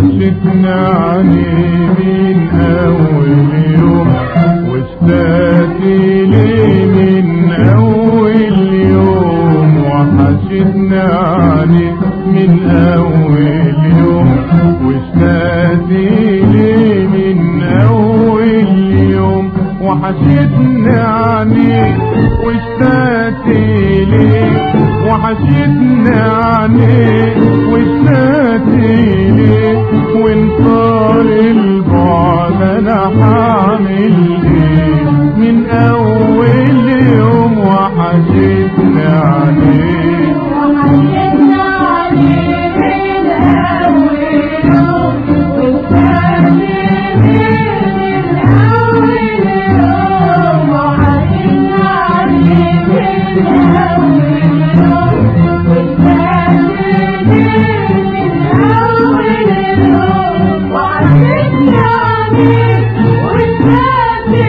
وحشتني عليه من أول يوم واشتقت ليه من أول يوم وحشتني عليه من أول يوم واشتقت ليه من أول يوم وحشتني عليه واشتقت ليه وحشتني عليه واشتقت ليه وانطال البعد انا حامل ايه من اول يوم وحشتني عليه وحشتنا عليه من أول يوم والثاني من أول يوم وحشتنا عليه من أول يوم والثاني من أول يوم وحشتنا عليه والثاني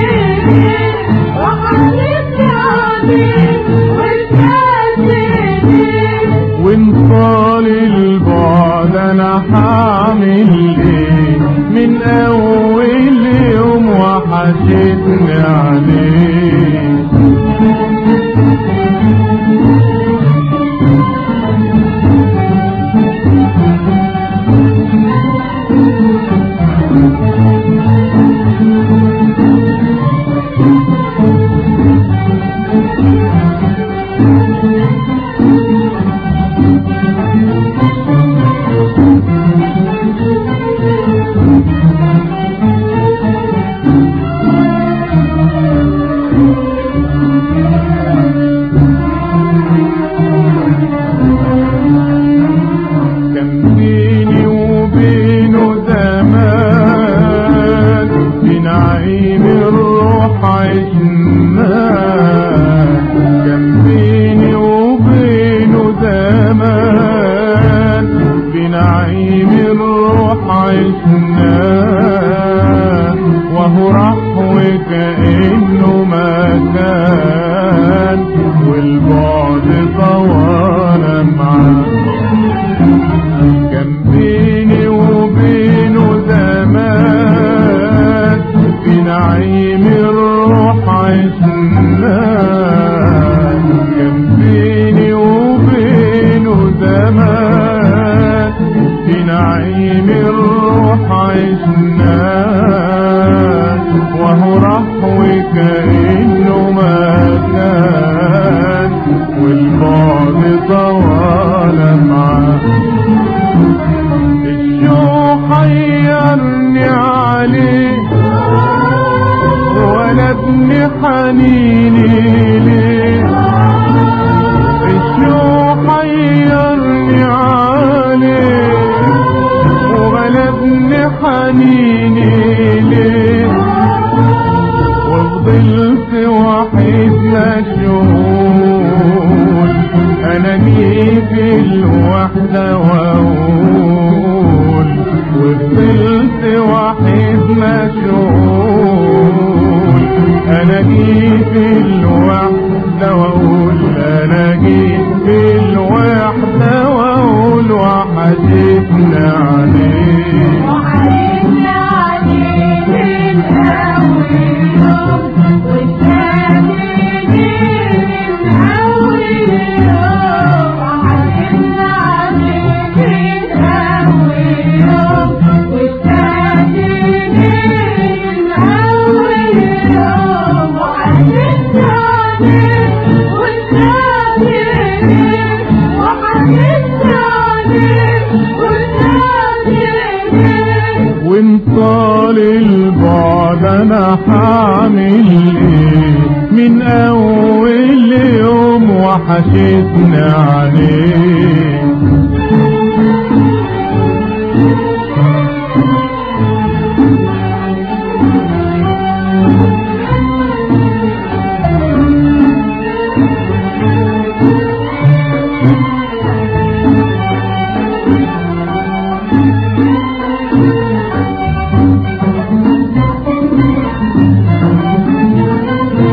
وحشتنا عليه والثاني وانطال البعد انا حامل ايه من اول يوم وحشتني عليه كان بيني وبينه زمان في نعيم الروح عشنا كان بيني وبينه زمان في نعيم الروح عشنا وهو راح وكأنه ما كان والبعد طوال معاه كان بيني وبينه زمان في نعيم الروح عشنا كان بيني وبينه زمان في نعيم الروح عشنا وهو راح وكأنه ما كان والبعد طوال معاه الشوق حيرني عليه وانا ابن حنيني ليه الشوق حيرني عليه وانا ابن حنيني ليه وفضلت وحيد مشغول انا في الوحدة واقول وفضلت وحيد مشغول انا في الوحدة واقول انا في الوحدة واقول وحشتنا عليه وحشتنا عليه من أول يوم والثاني من أول يوم وحشتنا عليه من أول يوم والثاني من أول يوم وحشتنا عليه والثاني وحشتنا عليه والثاني وانطال البعد انا حامل ايه من اول يوم وحشتنا عليه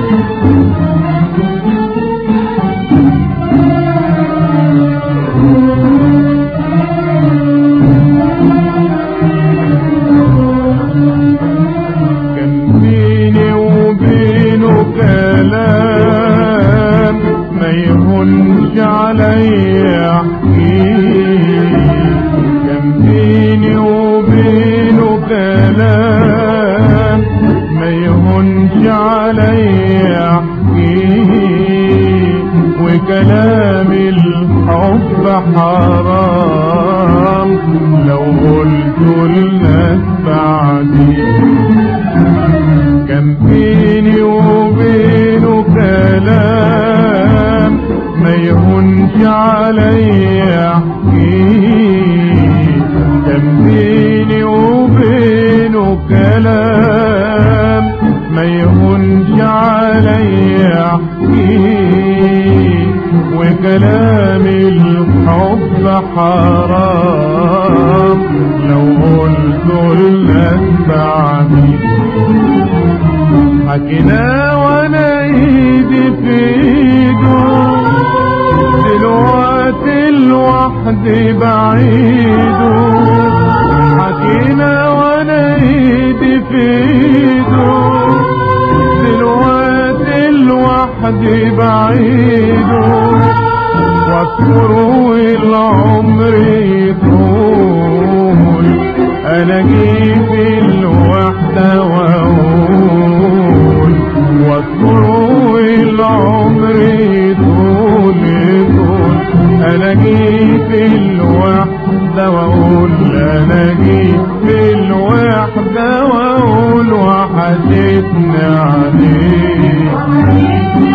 وحشتنا علي احكيه كان بيني وبينه كلام ما يهونش علي احكيه وكلام الحب حرام لو قلت للناس بعدي كان بيني وبينه كلام ما يهونش علي احكيه كان بيني وبينه كلام ما يهونش علي احكيه وكلام الحب حرام لو قلت لك بعدي حكينا وانا ايدي في ايده دلوقتي لوحدي بعيده حكينا وانا ايدي في ايده دلوقتي لوحدي بعيده واذكره العمر يطول انا جيت الوحدة واقول واذكره العمر يطول يطول انا جيت الوحدة واقول انا جيت الوحدة واقول وحشتني عليك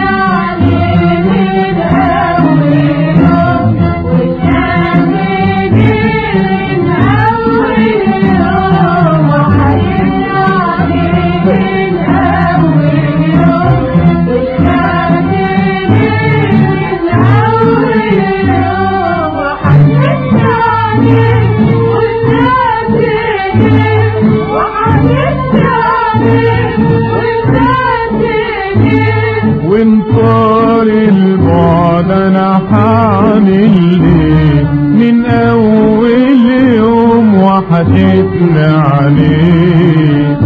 وانطار البعد انا حامل ليه من اول يوم وحشتنا عليه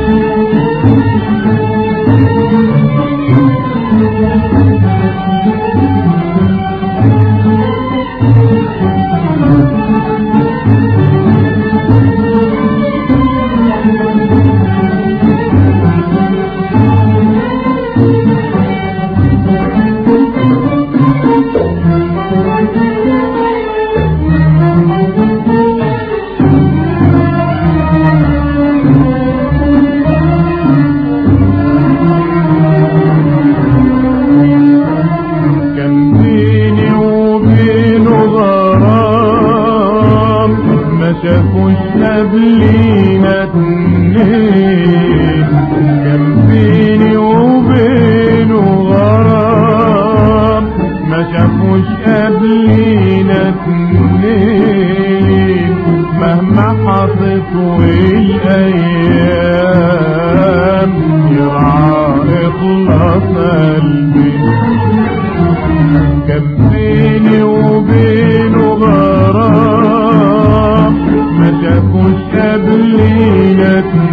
كان بيني وبينه غرام ما شافوش قبلينا اتنين كان بيني وبينه غرام ما شافوش قبلينا اتنين مهما حصت والايام يرعى اخلاص قلبي كان بيني وبينه غرام ما شافوش قبلينا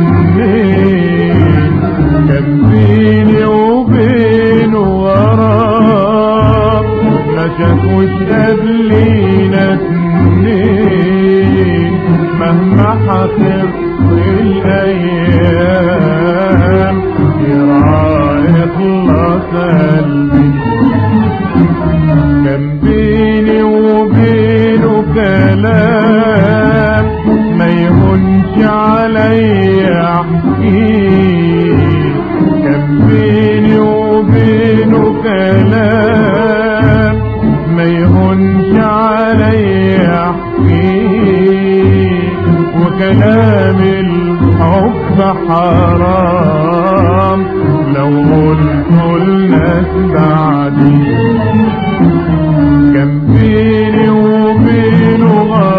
اتنين كان بيني وبينه غرام ما شافوش قبلينا اتنين مهما حصل الايام يرعى اخلاص قلبي كان بيني وبينه كلام ما يهونش علي احكيه كان بيني وبينه كلام ما يهونش علي احكيه وكلام الحب حرام لو قلت الناس بعدي كان بيني وبينه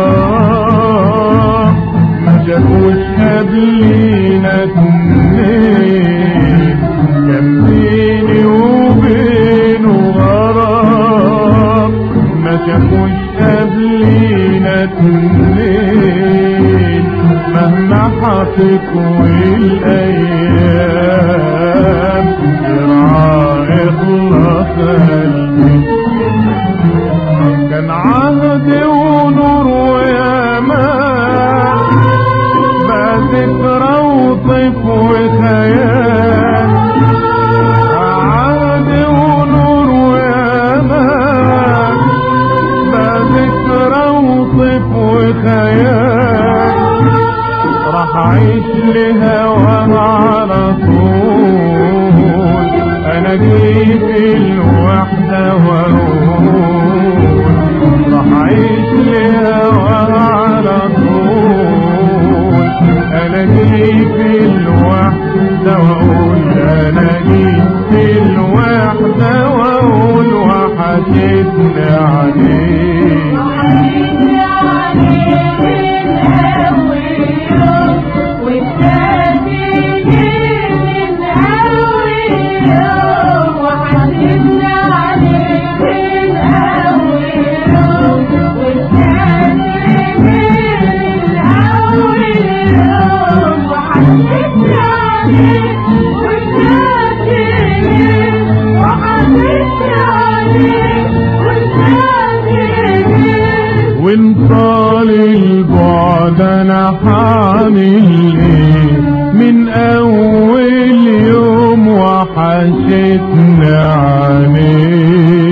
غرام ما شافوش قبلينا اتنين كان بيني وبينه غرام ما شافوش قبلينا اتنين مهما حطت والايام يرعى اخلاص قلبي أعيش لهواها على طول أنا جيت الوحدة وأقول راح أعيش لهواها على طول أنا جيت الوحدة وأقول أنا جيت الوحدة وأقول وحشتني عليك وحشتني عليك من أول يوم والتاني من أول يوم وحشتني عليك من أول يوم والتاني من أول يوم وحشتني عليك والتاني وحشتني عليك والتاني وان طال البعد انا حامل ايه من اول يوم وحشتنا عليه